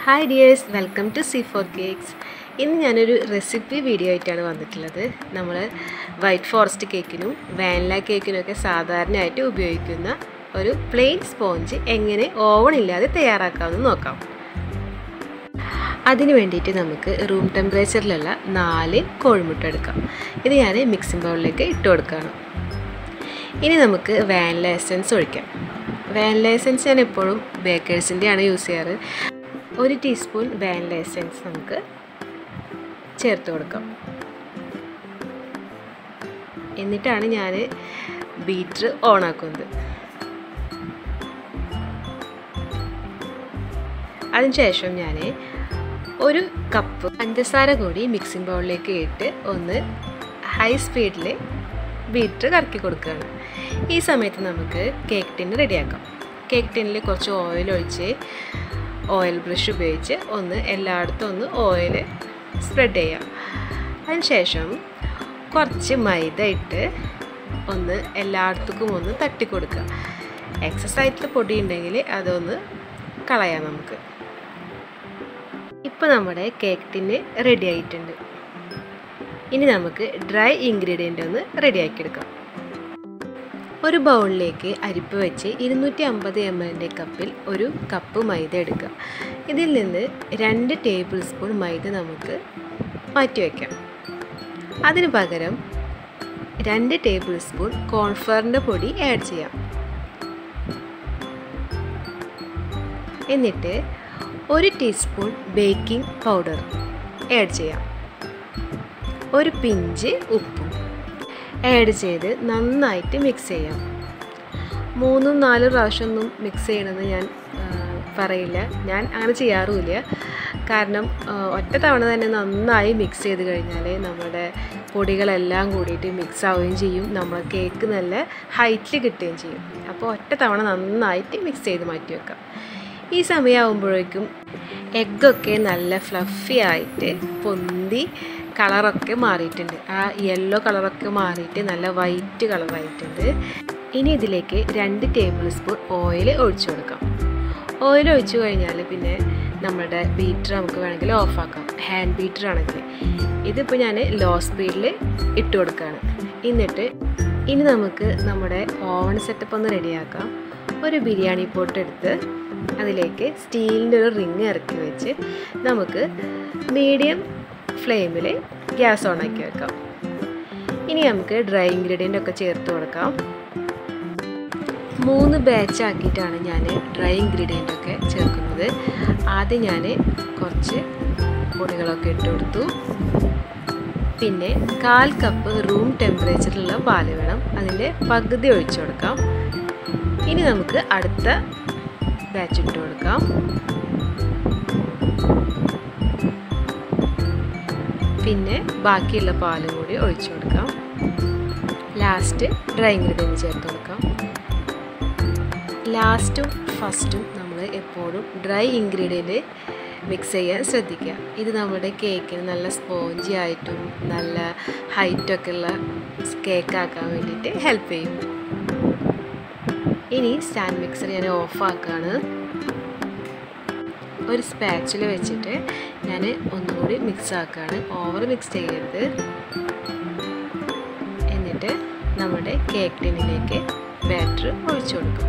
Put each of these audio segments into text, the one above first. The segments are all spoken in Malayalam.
hi dears welcome to C four cakes ഇന്ന് ഞാനൊരു റെസിപ്പി വീഡിയോ ആയിട്ടാണ് വന്നിട്ടുള്ളത് നമ്മൾ വൈറ്റ് ഫോറസ്റ്റ് കേക്കിനും വാനില കേക്കിനും ഒക്കെ സാധാരണയായിട്ട് ഉപയോഗിക്കുന്ന ഒരു പ്ലെയിൻ സ്പോഞ്ച് എങ്ങനെ ഓവൺ ഇല്ലാതെ തയ്യാറാക്കാമെന്ന് നോക്കാം അതിന് വേണ്ടിയിട്ട് നമുക്ക് റൂം ടെമ്പറേച്ചറിലുള്ള നാല് കോഴിമുട്ട എടുക്കാം ഇത് ഞാൻ മിക്സിംഗ് ബൗളിലേക്ക് ഇട്ട് കൊടുക്കുകയാണ് ഇനി നമുക്ക് വാനില എസൻസ് ഒഴിക്കാം വാനില എസൻസ് ഞാൻ എപ്പോഴും ബേക്കേഴ്സിൻ്റെയാണ് യൂസ് ചെയ്യാറ് ഒരു ടീസ്പൂൺ വാനില എസൻസ് നമുക്ക് ചേർത്ത് കൊടുക്കാം എന്നിട്ടാണ് ഞാൻ ബീറ്റർ ഓണാക്കുന്നത് അതിനുശേഷം ഞാൻ ഒരു കപ്പ് പഞ്ചസാര കൂടി മിക്സിംഗ് ബൗളിലേക്ക് ഇട്ട് ഒന്ന് ഹൈ സ്പീഡിൽ ബീറ്റർ കറക്കി കൊടുക്കുകയാണ് ഈ സമയത്ത് നമുക്ക് കേക്ക് ടിന്ന് റെഡിയാക്കാം കേക്ക് ടിന്നിൽ കുറച്ച് ഓയിൽ ഒഴിച്ച് ഓയിൽ ബ്രഷ് ഉപയോഗിച്ച് ഒന്ന് എല്ലായിടത്തും ഒന്ന് ഓയിൽ സ്പ്രെഡ് ചെയ്യാം അതിനുശേഷം കുറച്ച് മൈദ ഇട്ട് ഒന്ന് എല്ലായിടത്തേക്കും ഒന്ന് തട്ടി കൊടുക്കുക എക്സസ് ആയിട്ടുള്ള പൊടി ഉണ്ടെങ്കിൽ അതൊന്ന് കളയാം നമുക്ക് ഇപ്പോൾ നമ്മുടെ കേക്ക് ടിന്ന് റെഡി ആയിട്ടുണ്ട് ഇനി നമുക്ക് ഡ്രൈ ഇൻഗ്രീഡിയൻ്റ് ഒന്ന് റെഡിയാക്കിയെടുക്കാം ഒരു ബൗളിലേക്ക് അരിപ്പ് വെച്ച് ഇരുന്നൂറ്റി അമ്പത് എം എല്ലിൻ്റെ കപ്പിൽ ഒരു കപ്പ് മൈദ എടുക്കുക ഇതിൽ നിന്ന് രണ്ട് ടേബിൾ സ്പൂൺ മൈദ നമുക്ക് മാറ്റി വയ്ക്കാം അതിന് പകരം രണ്ട് ടേബിൾ സ്പൂൺ കോൺഫ്ലവറിൻ്റെ പൊടി ആഡ് ചെയ്യാം എന്നിട്ട് ഒരു ടീസ്പൂൺ ബേക്കിംഗ് പൗഡർ ആഡ് ചെയ്യാം ഒരു പിഞ്ച് ഉപ്പും ആഡ് ചെയ്ത് നന്നായിട്ട് മിക്സ് ചെയ്യാം മൂന്നും നാലും പ്രാവശ്യമൊന്നും മിക്സ് ചെയ്യണമെന്ന് ഞാൻ പറയില്ല ഞാൻ അങ്ങനെ ചെയ്യാറുമില്ല കാരണം ഒറ്റ തവണ തന്നെ നന്നായി മിക്സ് ചെയ്ത് കഴിഞ്ഞാൽ നമ്മുടെ പൊടികളെല്ലാം കൂടിയിട്ട് മിക്സ് ആവുകയും ചെയ്യും നമ്മൾ കേക്ക് നല്ല ഹൈറ്റിൽ കിട്ടുകയും ചെയ്യും അപ്പോൾ ഒറ്റ തവണ നന്നായിട്ട് മിക്സ് ചെയ്ത് മാറ്റി വെക്കാം ഈ സമയമാകുമ്പോഴേക്കും എഗ്ഗൊക്കെ നല്ല ഫ്ലഫി ആയിട്ട് പൊന്തി കളറൊക്കെ മാറിയിട്ടുണ്ട് ആ യെല്ലോ കളറൊക്കെ മാറിയിട്ട് നല്ല വൈറ്റ് കളറായിട്ടുണ്ട് ഇനി ഇതിലേക്ക് രണ്ട് ടേബിൾ സ്പൂൺ ഓയിൽ ഒഴിച്ചു കൊടുക്കാം ഓയിൽ ഒഴിച്ചു കഴിഞ്ഞാൽ പിന്നെ നമ്മുടെ ബീറ്റർ നമുക്ക് വേണമെങ്കിൽ ഓഫാക്കാം ഹാൻഡ് ബീറ്റർ ആണെങ്കിൽ ഇതിപ്പോൾ ഞാൻ ലോ സ്പീഡിൽ ഇട്ട് കൊടുക്കുകയാണ് എന്നിട്ട് ഇനി നമുക്ക് നമ്മുടെ ഓവൺ സെറ്റപ്പ് ഒന്ന് റെഡിയാക്കാം ഒരു ബിരിയാണി പോട്ട് എടുത്ത് അതിലേക്ക് സ്റ്റീലിൻ്റെ ഒരു റിങ് ഇറക്കി വെച്ച് നമുക്ക് മീഡിയം ഫ്ലെയിമിൽ ഗ്യാസ് ഓൺ ആക്കി വെക്കാം ഇനി നമുക്ക് ഡ്രൈ ഇൻഗ്രീഡിയൻ്റ് ഒക്കെ ചേർത്ത് കൊടുക്കാം മൂന്ന് ബാച്ച് ആക്കിയിട്ടാണ് ഞാൻ ഡ്രൈ ഇൻഗ്രീഡിയൻ്റ് ഒക്കെ ചേർക്കുന്നത് ആദ്യം ഞാൻ കുറച്ച് പൊടികളൊക്കെ ഇട്ട് കൊടുത്തു പിന്നെ കാൽ കപ്പ് റൂം ടെമ്പറേച്ചറിലുള്ള പാല് വേണം അതിൻ്റെ പകുതി ഒഴിച്ചു കൊടുക്കാം ഇനി നമുക്ക് അടുത്ത ബാച്ച് ഇട്ട് കൊടുക്കാം പിന്നെ ബാക്കിയുള്ള പാലും കൂടി ഒഴിച്ചു കൊടുക്കാം ലാസ്റ്റ് ഡ്രൈ ഇൻഗ്രീഡിയൻറ്റ് ചേർത്ത് കൊടുക്കാം ലാസ്റ്റും ഫസ്റ്റും നമ്മൾ എപ്പോഴും ഡ്രൈ ഇൻഗ്രീഡിയൻറ്റ് മിക്സ് ചെയ്യാൻ ശ്രദ്ധിക്കുക ഇത് നമ്മുടെ കേക്കിന് നല്ല സ്പോഞ്ചി ആയിട്ടും നല്ല ഹൈറ്റൊക്കെ ഉള്ള കേക്ക് ആക്കാൻ വേണ്ടിയിട്ട് ഹെൽപ്പ് ചെയ്യും ഇനി സ്റ്റാൻഡ് മിക്സർ ഞാൻ ഓഫാക്കുകയാണ് ഒരു സ്പാച്ചിൽ വെച്ചിട്ട് ഞാൻ ഒന്നുകൂടി മിക്സ് ആക്കുകയാണ് ഓവർ മിക്സ് ചെയ്യരുത് എന്നിട്ട് നമ്മുടെ കേക്ക് ടിന്നിലേക്ക് ബാറ്റർ ഒഴിച്ചു കൊടുക്കും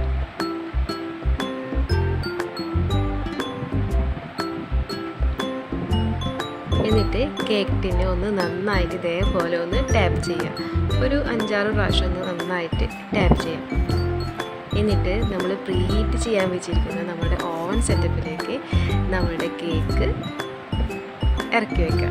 എന്നിട്ട് കേക്ക് ടിന്നെ ഒന്ന് നന്നായിട്ട് ഇതേപോലെ ഒന്ന് ടാപ്പ് ചെയ്യാം ഒരു അഞ്ചാറ് പ്രാവശ്യം ഒന്ന് നന്നായിട്ട് ടാപ്പ് ചെയ്യാം എന്നിട്ട് നമ്മൾ പ്രീ ഹീറ്റ് ചെയ്യാൻ വെച്ചിരിക്കുന്ന നമ്മുടെ ഓവൻ സെറ്റപ്പിലേക്ക് നമ്മുടെ കേക്ക് ഇറക്കി വയ്ക്കാം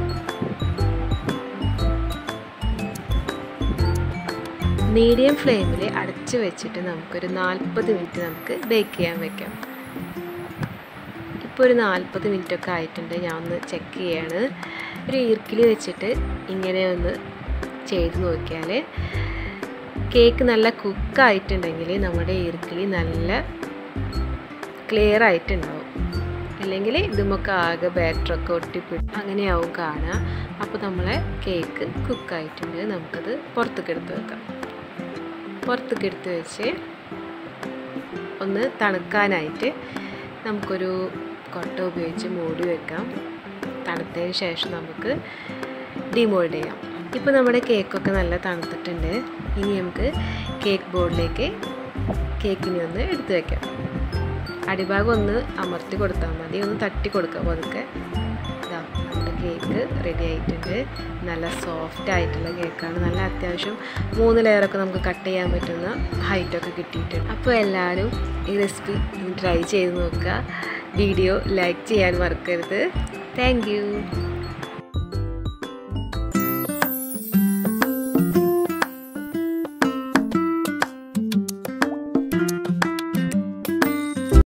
മീഡിയം ഫ്ലെയിമിൽ അടച്ച് വെച്ചിട്ട് നമുക്കൊരു നാൽപ്പത് മിനിറ്റ് നമുക്ക് ബേക്ക് ചെയ്യാൻ വെക്കാം ഇപ്പോൾ ഒരു നാൽപ്പത് മിനിറ്റ് ഒക്കെ ആയിട്ടുണ്ട് ഞാൻ ഒന്ന് ചെക്ക് ചെയ്യാണ് ഒരു ഈർക്കിൽ വെച്ചിട്ട് ഇങ്ങനെ ഒന്ന് ചെയ്ത് നോക്കിയാൽ കേക്ക് നല്ല കുക്കായിട്ടുണ്ടെങ്കിൽ നമ്മുടെ ഈർക്കിളി നല്ല ക്ലിയർ ആയിട്ടുണ്ടാവും അല്ലെങ്കിൽ ഇതുമൊക്കെ ആകെ ബാറ്ററൊക്കെ ഒട്ടിപ്പിട്ട് അങ്ങനെയാവും കാണുക അപ്പോൾ നമ്മളെ കേക്ക് കുക്കായിട്ടുണ്ട് നമുക്കത് പുറത്തേക്ക് എടുത്ത് വെക്കാം പുറത്തേക്ക് എടുത്ത് വെച്ച് ഒന്ന് തണുക്കാനായിട്ട് നമുക്കൊരു കൊട്ട ഉപയോഗിച്ച് മൂടി വെക്കാം തണുത്തതിന് ശേഷം നമുക്ക് ഡിമോൾഡ് ചെയ്യാം ഇപ്പോൾ നമ്മുടെ കേക്കൊക്കെ നല്ല തണുത്തിട്ടുണ്ട് ഇനി നമുക്ക് കേക്ക് ബോർഡിലേക്ക് കേക്കിനെ ഒന്ന് എടുത്തു വെക്കാം അടിഭാഗം ഒന്ന് അമർത്തി കൊടുത്താൽ മതി ഒന്ന് തട്ടി കൊടുക്കുക പതുക്കെ ഇതാ നമ്മുടെ കേക്ക് റെഡി ആയിട്ടുണ്ട് നല്ല സോഫ്റ്റ് ആയിട്ടുള്ള കേക്കാണ് നല്ല അത്യാവശ്യം മൂന്ന് ലെയറൊക്കെ നമുക്ക് കട്ട് ചെയ്യാൻ പറ്റുന്ന ഹൈറ്റൊക്കെ കിട്ടിയിട്ടുണ്ട് അപ്പോൾ എല്ലാവരും ഈ റെസിപ്പി ട്രൈ ചെയ്ത് നോക്കുക വീഡിയോ ലൈക്ക് ചെയ്യാൻ മറക്കരുത് താങ്ക്